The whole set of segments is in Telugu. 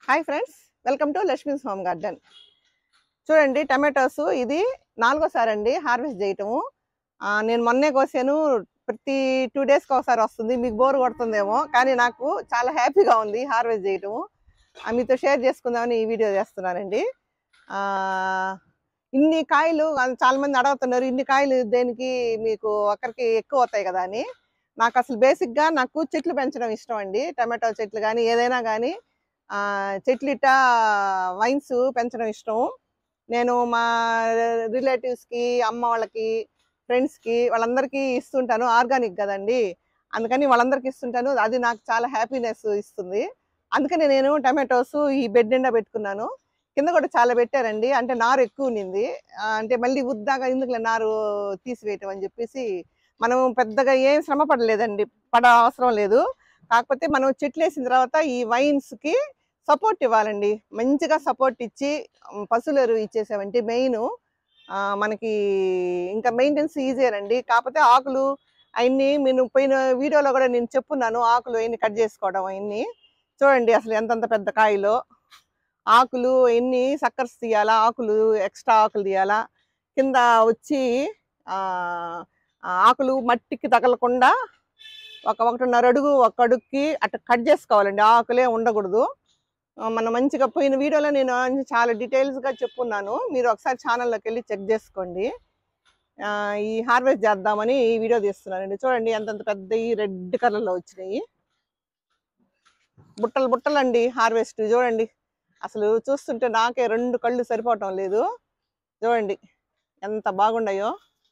Hi friends welcome to Lakshmi's home garden చూడండి టమాటోస్ ఇది నాలుగోసారి అండి హార్వెస్ట్ చేయటము ఆ, నేను మొన్నే కోసాను ప్రతి టూ డేస్కి ఒకసారి వస్తుంది మీకు బోర్ కొడుతుందేమో కానీ నాకు చాలా హ్యాపీగా ఉంది హార్వెస్ట్ చేయటము ఆ, మీతో షేర్ చేసుకుందామని ఈ వీడియో చేస్తున్నానండి ఆ, ఇన్ని కాయలు ఆ, చాలా మంది అడుగుతున్నారు ఇన్ని కాయలు దేనికి మీకు ఒకరికి ఎక్కువ అవుతాయి కదా అని నాకు అసలు బేసిక్గా నాకు చెట్లు పెంచడం ఇష్టం అండి టమాటో చెట్లు కానీ ఏదైనా కానీ ఆ, చెట్లిట వైన్స్ పెంచడం ఇష్టం నేను మా రిలేటివ్స్కి అమ్మ వాళ్ళకి ఫ్రెండ్స్కి వాళ్ళందరికీ ఇస్తుంటాను ఆర్గానిక్ కదండి అందుకని వాళ్ళందరికీ ఇస్తుంటాను అది నాకు చాలా హ్యాపీనెస్ ఇస్తుంది అందుకని నేను టమాటోస్ ఈ బెడ్ నిండా పెట్టుకున్నాను కింద కూడా చాలా పెట్టారండి అంటే నారు ఎక్కువ ఉన్నింది ఆ, అంటే మళ్ళీ ఉద్దాగా ఎందుకులే నారు తీసివేయటం అని చెప్పేసి మనం పెద్దగా ఏం శ్రమ పడలేదండి పడ అవసరం లేదు కాకపోతే మనం చెట్లు వేసిన తర్వాత ఈ వైన్స్కి సపోర్ట్ ఇవ్వాలండి మంచిగా సపోర్ట్ ఇచ్చి ఉమ్, పశువుల ఎరువు ఇచ్చేసామంటే మెయిన్ మనకి ఇంకా మెయింటెనెన్స్ ఈజీనండి కాకపోతే ఆకులు అవన్నీ నేను పోయిన వీడియోలో కూడా నేను చెప్పున్నాను ఆకులు అవన్నీ కట్ చేసుకోవడం అవన్నీ చూడండి అసలు ఎంతంత పెద్ద కాయలు ఆకులు ఎన్ని సక్కర్స్ తీయాలా ఆకులు ఎక్స్ట్రా ఆకులు తీయాలా కింద వచ్చి ఆ, ఆ ఆకులు మట్టికి తగలకుండా ఒక ఒకటిన్నర అడుగు ఒక అడుగుకి అట్లా కట్ చేసుకోవాలండి ఆకులే ఉండకూడదు ఆ, మన మంచిగా పోయిన వీడియోలో నేను అన్ని చాలా డీటెయిల్స్గా చెప్పున్నాను మీరు ఒకసారి ఛానల్లోకి వెళ్ళి చెక్ చేసుకోండి ఆ, ఈ హార్వెస్ట్ చేద్దామని ఈ వీడియో తీస్తున్నానండి చూడండి ఎంతంత పెద్ద ఈ రెడ్ కలర్లో వచ్చినాయి బుట్టలు బుట్టలు అండి హార్వెస్ట్ చూడండి అసలు చూస్తుంటే నాకే రెండు కళ్ళు సరిపోవటం లేదు చూడండి ఎంత బాగున్నాయో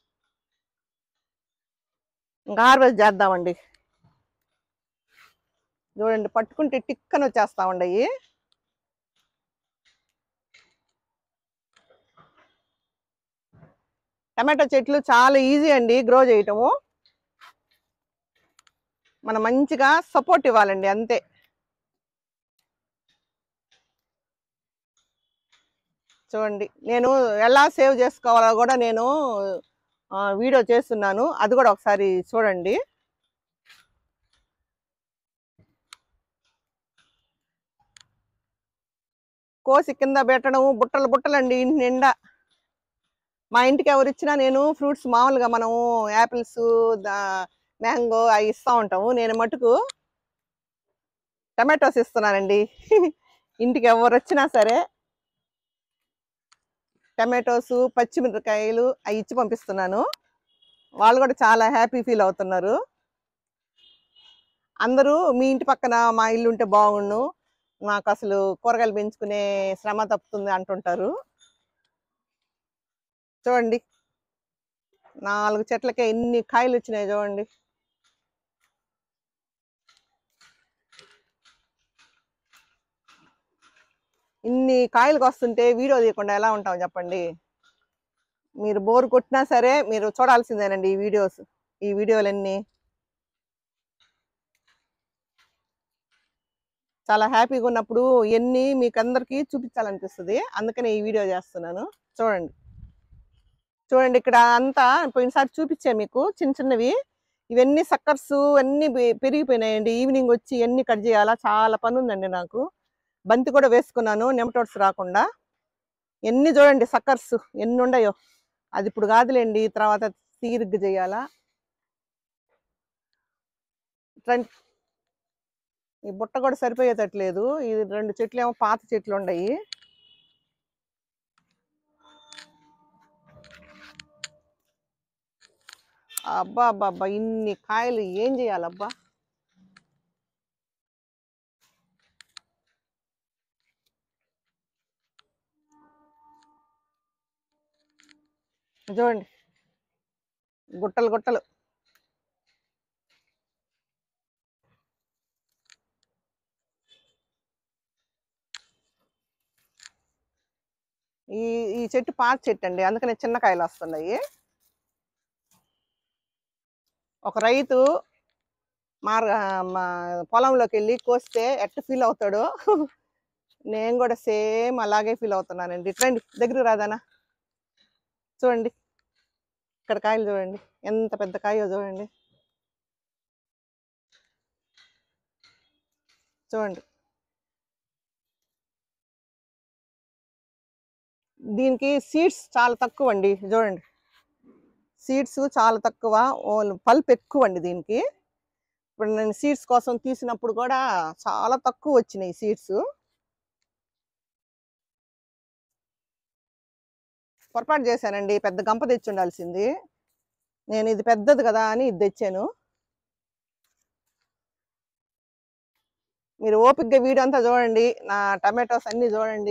ఇంకా హార్వెస్ట్ చేద్దామండి చూడండి పట్టుకుంటే టిక్కని వచ్చేస్తా ఉండయి టమాటో చెట్లు చాలా ఈజీ అండి గ్రో చేయటము మనం మంచిగా సపోర్ట్ ఇవ్వాలండి అంతే చూడండి నేను ఎలా సేవ్ చేసుకోవాలో కూడా నేను ఆ, వీడియో చేస్తున్నాను అది కూడా ఒకసారి చూడండి కోసి కింద పెట్టడం బుట్టలు బుట్టలండి ఇంటి నిండా మా ఇంటికి ఎవరు ఇచ్చినా నేను ఫ్రూట్స్ మామూలుగా మనము యాపిల్స్ మ్యాంగో అవి ఇస్తూ ఉంటాము నేను మటుకు టమాటోస్ ఇస్తున్నానండి ఇంటికి ఎవరు వచ్చినా సరే టమాటోస్ పచ్చిమిరపకాయలు అవి ఇచ్చి పంపిస్తున్నాను వాళ్ళు కూడా చాలా హ్యాపీ ఫీల్ అవుతున్నారు అందరూ మీ ఇంటి పక్కన మా ఇల్లు ఉంటే బాగుండు నాకు అసలు కూరగాయలు పెంచుకునే శ్రమ తప్పుతుంది అంటుంటారు చూడండి నాలుగు చెట్లకే ఎన్ని కాయలు వచ్చినాయి చూడండి ఇన్ని కాయలకు వస్తుంటే వీడియో తీయకుండా ఎలా ఉంటాం చెప్పండి మీరు బోర్ కొట్టినా సరే మీరు చూడాల్సిందేనండి ఈ వీడియోస్ ఈ వీడియోలన్నీ చాలా హ్యాపీగా ఉన్నప్పుడు ఎన్ని మీకు అందరికీ చూపించాలనిపిస్తుంది అందుకనే ఈ వీడియో చేస్తున్నాను చూడండి చూడండి ఇక్కడ అంతా పోయినసారి చూపించా మీకు చిన్న చిన్నవి ఇవన్నీ సక్కర్స్ అన్నీ పె- పెరిగిపోయినాయండి ఈవినింగ్ వచ్చి ఎన్ని కట్ చేయాలా చాలా పని ఉందండి నాకు బంతి కూడా వేసుకున్నాను నెమటోడ్స్ రాకుండా ఎన్ని చూడండి సక్కర్స్ ఎన్ని ఉన్నాయో అది ఇప్పుడు కాదులేండి తర్వాత తీరిగ్గా చేయాలా రండి. ఈ బుట్ట కూడా సరిపోయేటట్లేదు ఇది రెండు చెట్లు ఏమో పాత చెట్లు ఉన్నాయి అబ్బా అబ్బా అబ్బా ఇన్ని కాయలు ఏం చేయాలబ్బా చూడండి గుట్టలు గుట్టలు ఈ ఈ చెట్టు పాత చెట్టు అండి అందుకనే చిన్న కాయలు వస్తున్నాయి ఒక రైతు మార్ మా పొలంలోకి వెళ్ళి కోస్తే ఎట్ట ఫీల్ అవుతాడో నేను కూడా సేమ్ అలాగే ఫీల్ అవుతున్నానండి రండి దగ్గరికి రాదానా చూడండి ఇక్కడ కాయలు చూడండి ఎంత పెద్ద కాయో చూడండి చూడండి దీనికి సీడ్స్ చాలా తక్కువ అండి చూడండి సీడ్స్ చాలా తక్కువ పల్ప్ ఎక్కువ అండి దీనికి ఇప్పుడు నేను సీడ్స్ కోసం తీసినప్పుడు కూడా చాలా తక్కువ వచ్చినాయి సీడ్స్ పొరపాటు చేశానండి పెద్ద గంప తెచ్చి ఉండాల్సింది నేను ఇది పెద్దది కదా అని ఇది తెచ్చాను మీరు ఓపిక్గా వీడియో అంతా చూడండి నా టమాటోస్ అన్ని చూడండి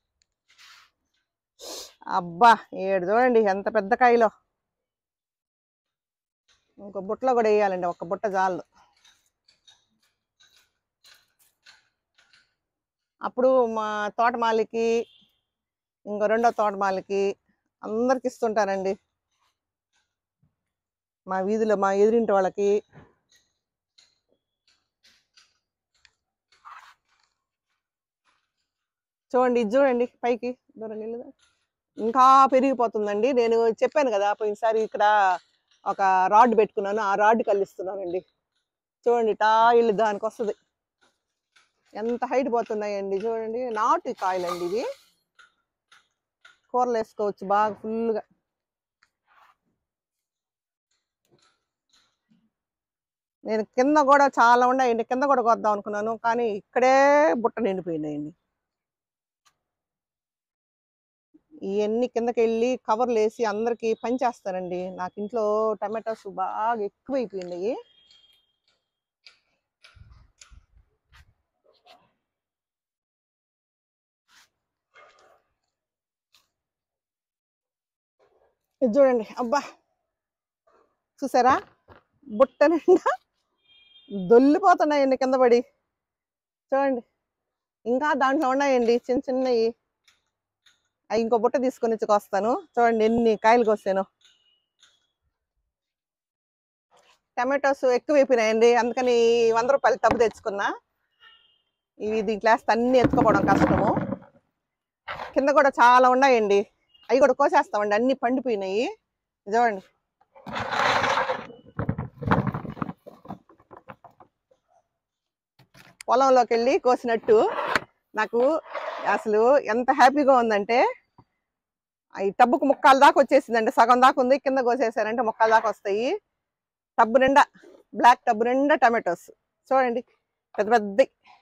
అబ్బా ఏడు చూడండి ఎంత పెద్ద కాయలో ఇంకో బుట్టలో కూడా వేయాలండి ఒక బుట్ట చాలు అప్పుడు మా తోటమాలికి ఇంకో రెండో తోటమాలికి అందరికి ఇస్తుంటానండి మా వీధిలో మా ఎదురింటి వాళ్ళకి చూడండి ఇది చూడండి పైకి దూరం వెళ్ళదా ఇంకా పెరిగిపోతుందండి నేను చెప్పాను కదా పోయినసారి ఇక్కడ ఒక రాడ్ పెట్టుకున్నాను ఆ రాడ్ కల్లిస్తున్నానండి చూడండి టా ఇల్లు దానికి వస్తుంది ఎంత హైట్ పోతున్నాయండి చూడండి నాటు కాయలండి ఇవి కూరలు వేసుకోవచ్చు బాగా ఫుల్గా నేను కింద కూడా చాలా ఉన్నాయండి కింద కూడా కొద్దాం అనుకున్నాను కానీ ఇక్కడే బుట్ట నిండిపోయినాయండి ఇవన్నీ కిందకి వెళ్ళి కవర్లు వేసి అందరికి పంచేస్తానండి నాకు ఇంట్లో టమాటోస్ బాగా ఎక్కువైపోయినాయి ఇది చూడండి అబ్బా చూసారా బుట్ట నిండా దొల్లిపోతున్నాయండి కింద పడి చూడండి ఇంకా దాంట్లో ఉన్నాయండి చిన్న చిన్నవి అవి ఇంకో బుట్ట తీసుకొని వచ్చి వస్తాను చూడండి ఎన్ని కాయలు కోసాను టమాటోస్ ఎక్కువైపోయినాయండి అందుకని వంద రూపాయలు టబ్బు తెచ్చుకున్నా ఇవి దీంట్లో వేస్తే అన్ని ఎత్తుకోవడం కష్టము కింద కూడా చాలా ఉన్నాయండి అవి కూడా కోసేస్తామండి అన్ని పండిపోయినాయి చూడండి పొలంలోకి వెళ్ళి కోసినట్టు నాకు అసలు ఎంత హ్యాపీగా ఉందంటే ఈ టబ్బుకు ముక్కాల దాకా వచ్చేసిందండి సగం దాకా ఉంది కింద కోసేసారంటే ముక్కాల దాకా వస్తాయి టబ్బు నిండా బ్లాక్ టబ్బు నిండా టమాటోస్ చూడండి పెద్ద పెద్ద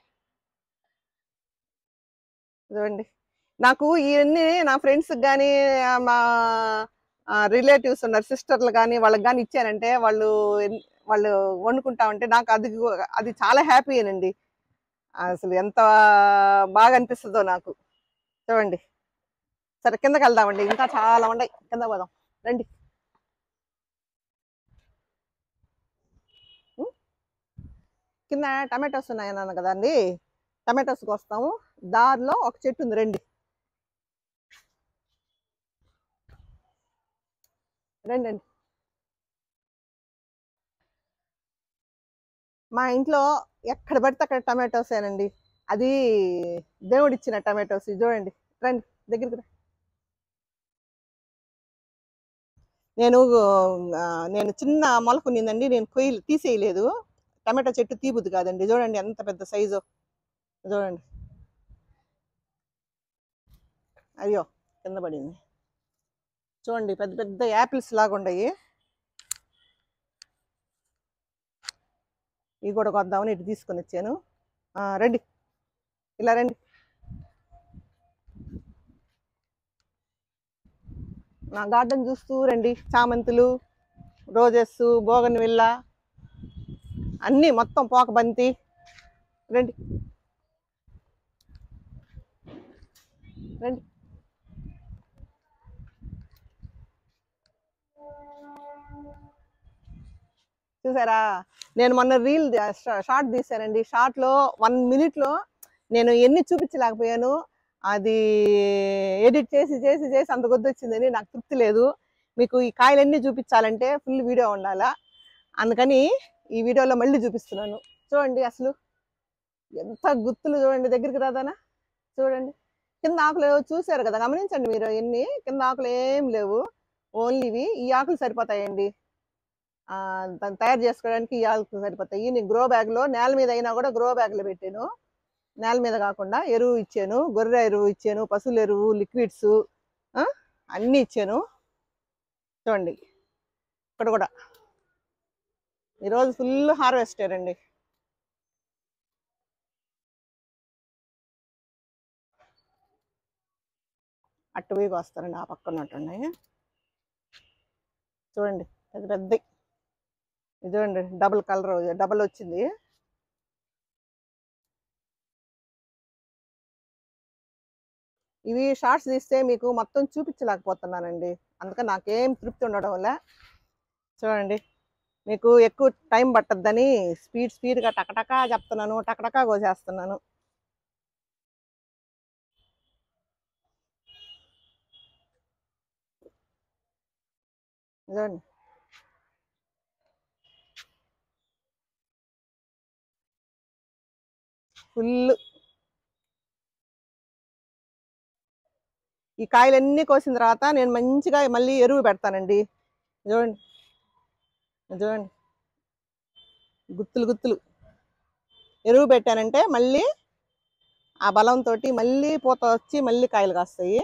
చూడండి నాకు ఇవన్నీ నా ఫ్రెండ్స్ కానీ మా రిలేటివ్స్ ఉన్నారు సిస్టర్లు కానీ వాళ్ళకి కానీ ఇచ్చానంటే వాళ్ళు ఎన్- వాళ్ళు వండుకుంటా ఉంటే నాకు అది అది చాలా హ్యాపీయేనండి అసలు ఎంత బాగా అనిపిస్తుందో నాకు చూడండి సరే కిందకి వెళ్దామండి ఇంకా చాలా ఉన్నాయి కింద పోదాం రండి ఉం? కింద టమాటోస్ ఉన్నాయన్నాను కదండి టమాటోస్కి వస్తాము దారిలో ఒక చెట్టు ఉంది రండి రండి రండి మా ఇంట్లో ఎక్కడ పడితే అక్కడ టమాటోసేనండి అది దేవుడిచ్చిన టమాటోస్ ఇది చూడండి రండి దగ్గరికి రా నేను ఆ, నేను చిన్న మొలక ఉన్నిందండి నేను కొయ్యి తీసేయలేదు టమాటో చెట్టు తీబుద్ది కాదండి చూడండి ఎంత పెద్ద సైజు చూడండి అయ్యో కింద పడింది చూడండి పెద్ద పెద్ద యాపిల్స్ లాగా ఉన్నాయి ఇవి కూడా కొద్దామని ఇటు తీసుకొని వచ్చాను ఆ, రండి ఇలా రండి నా గార్డెన్ చూస్తూ రండి చామంతులు రోజెస్ బోగన్ విల్ల అన్నీ మొత్తం పోకబంతి రండి రండి చూసారా నేను మొన్న రీల్ షార్ట్ తీశానండి షార్ట్ లో వన్ మినిట్ లో నేను ఎన్ని చూపించలేకపోయాను అది ఎడిట్ చేసి చేసి చేసి అంత కొద్ది వచ్చిందని నాకు తృప్తి లేదు మీకు ఈ కాయలన్నీ చూపించాలంటే ఫుల్ వీడియో ఉండాలా అందుకని ఈ వీడియోలో మళ్ళీ చూపిస్తున్నాను చూడండి అసలు ఎంత గుత్తులు చూడండి దగ్గరికి రాదానా చూడండి కింద ఆకులు చూశారు కదా గమనించండి మీరు ఎన్ని కింద ఆకులు ఏం లేవు ఓన్లీ ఇవి ఈ ఆకులు సరిపోతాయండి ఆ, దాన్ని తయారు చేసుకోవడానికి ఈ ఆకులు సరిపోతాయి నేను గ్రో బ్యాగ్లో నేల మీద అయినా కూడా గ్రో బ్యాగ్లో పెట్టాను నేల మీద కాకుండా ఎరువు ఇచ్చాను గొర్రె ఎరువు ఇచ్చాను పశువుల ఎరువు లిక్విడ్స్ అన్నీ ఇచ్చాను చూడండి ఇక్కడ కూడా ఈరోజు ఫుల్ హార్వెస్టర్ అండి అటు పోయి వస్తారండి ఆ పక్కన ఉన్నట్టున్నాయి చూడండి పెద్ద పెద్ద ఇది చూడండి డబుల్ కలర్ డబుల్ వచ్చింది ఇవి షార్ట్స్ తీస్తే మీకు మొత్తం చూపించలేకపోతున్నానండి అందుకని నాకేం తృప్తి ఉండడం వల్ల చూడండి మీకు ఎక్కువ టైం పట్టద్దని స్పీడ్ స్పీడ్గా టకటకా చెప్తున్నాను టకటకా కోసేస్తున్నాను చూడండి ఫుల్ ఈ కాయలన్నీ కోసిన తర్వాత నేను మంచిగా మళ్ళీ ఎరువు పెడతానండి చూడండి చూడండి గుత్తులు గుత్తులు ఎరువు పెట్టానంటే మళ్ళీ ఆ బలంతో మళ్ళీ పూత వచ్చి మళ్ళీ కాయలు కాస్తాయి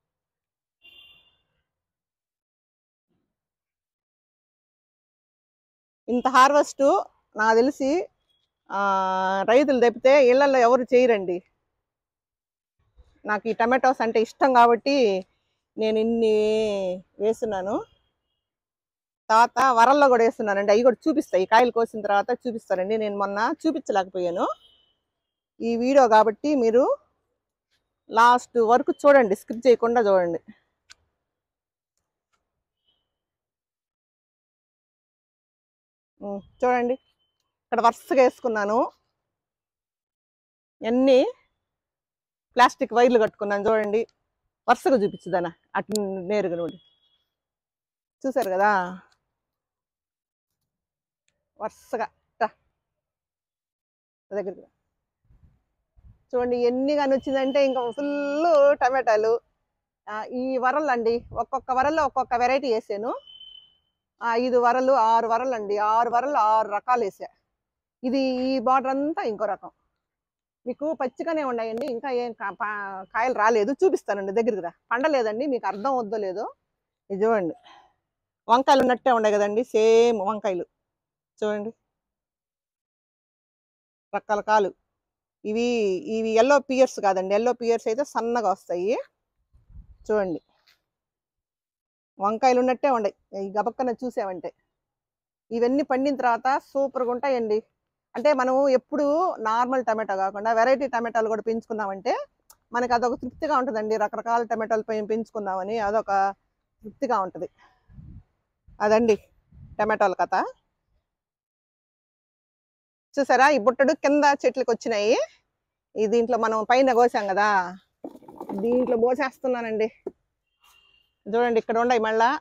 ఇంత హార్వెస్ట్ నాకు తెలిసి ఆ, రైతులు తప్పితే ఇళ్లలో ఎవరు చేయరండి నాకు ఈ టమాటోస్ అంటే ఇష్టం కాబట్టి నేను ఇన్ని వేస్తున్నాను తర్వాత వరల్లో కూడా వేస్తున్నానండి అవి కూడా చూపిస్తాయి ఈ కాయలు కోసిన తర్వాత చూపిస్తారండి నేను మొన్న చూపించలేకపోయాను ఈ వీడియో కాబట్టి మీరు లాస్ట్ వరకు చూడండి స్కిప్ చేయకుండా చూడండి ఉమ్, చూడండి ఇక్కడ వరుసగా వేసుకున్నాను అన్నీ ప్లాస్టిక్ వైర్లు కట్టుకున్నాను చూడండి వరుసగా చూపించుదానా అటు నేరుగా నుండి చూసారు కదా వరుసగా రా. నా దగ్గరికి రా. చూడండి ఎన్ని కానీ వచ్చిందంటే ఇంకా ఫుల్ టమాటాలు ఆ, ఈ వరలు అండి ఒక్కొక్క వరల్లో ఒక్కొక్క వెరైటీ వేసాను ఆ, ఐదు వరలు ఆరు వరలు అండి ఆరు వరలు ఆరు రకాలు వేసా ఇది ఈ బార్డర్ అంతా ఇంకో రకం మీకు పచ్చిగానే ఉన్నాయండి ఇంకా ఏం కా- పా- కాయలు రాలేదు చూపిస్తానండి దగ్గరికి రా పండలేదండి మీకు అర్థం వద్దో లేదో ఇది చూడండి వంకాయలు ఉన్నట్టే ఉన్నాయి కదండి సేమ్ వంకాయలు చూడండి రకరకాలు ఇవి ఇవి ఎల్లో పియర్స్ కాదండి ఎల్లో పియర్స్ అయితే సన్నగా వస్తాయి చూడండి వంకాయలు ఉన్నట్టే ఉన్నాయి ఈ గబక్కన చూసామంటే ఇవన్నీ పండిన తర్వాత సూపర్గా ఉంటాయండి అంటే మనం ఎప్పుడు నార్మల్ టమాటా కాకుండా వెరైటీ టమాటాలు కూడా పెంచుకున్నామంటే మనకి అదొక తృప్తిగా ఉంటుందండి రకరకాల టమాటాలు పెం- పెంచుకున్నామని అదొక తృప్తిగా ఉంటుంది అదండి టమాటాల కథ చూసారా ఈ బుట్టడు కింద చెట్లకు వచ్చినాయి ఈ దీంట్లో మనం పైన కోసాం కదా దీంట్లో పోసేస్తున్నానండి చూడండి ఇక్కడ ఉన్నాయి మళ్ళా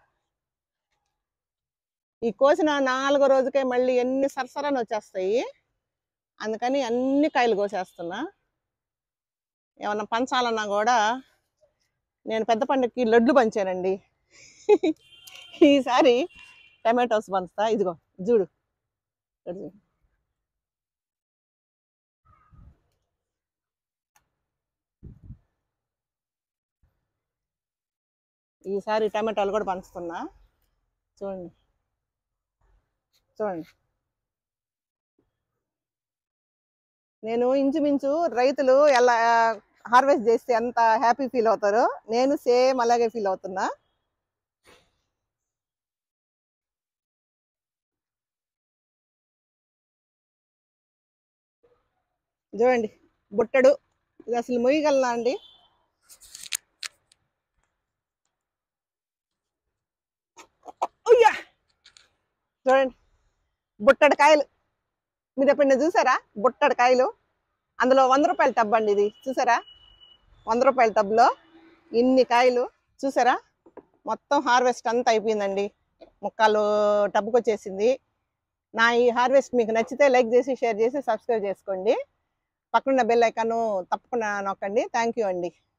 ఈ కోసిన నాలుగో రోజుకే మళ్ళీ ఎన్ని సరసరని వచ్చేస్తాయి అందుకని అన్ని కాయలు కోసేస్తున్నా ఏమన్నా పంచాలన్నా కూడా నేను పెద్ద పండుగకి లడ్లు పంచానండి ఈసారి టమాటోస్ పంచుతా ఇదిగో చూడు ఇక్కడ చూడు. ఈసారి టమాటాలు కూడా పంచుతున్నా చూడండి చూడండి నేను ఇంచుమించు రైతులు ఎలా హార్వెస్ట్ చేస్తే ఎంత హ్యాపీ ఫీల్ అవుతారో నేను సేమ్ అలాగే ఫీల్ అవుతున్నా చూడండి బుట్టడు ఇది అసలు మొయ్యగలనా అండి ఉయ్యా! చూడండి బుట్టడు కాయలు మీరు ఎప్పుడైనా చూసారా బుట్టడు కాయలు అందులో వంద రూపాయల టబ్ అండి ఇది చూసారా వంద రూపాయల టబ్లో ఇన్ని కాయలు చూసారా మొత్తం హార్వెస్ట్ అంతా అయిపోయిందండి ముక్కలు టబ్కి వచ్చేసింది నా ఈ హార్వెస్ట్ మీకు నచ్చితే లైక్ చేసి షేర్ చేసి సబ్స్క్రైబ్ చేసుకోండి పక్కనున్న బెల్ ఐకాను తప్పకుండా నొక్కండి థ్యాంక్ యూ అండి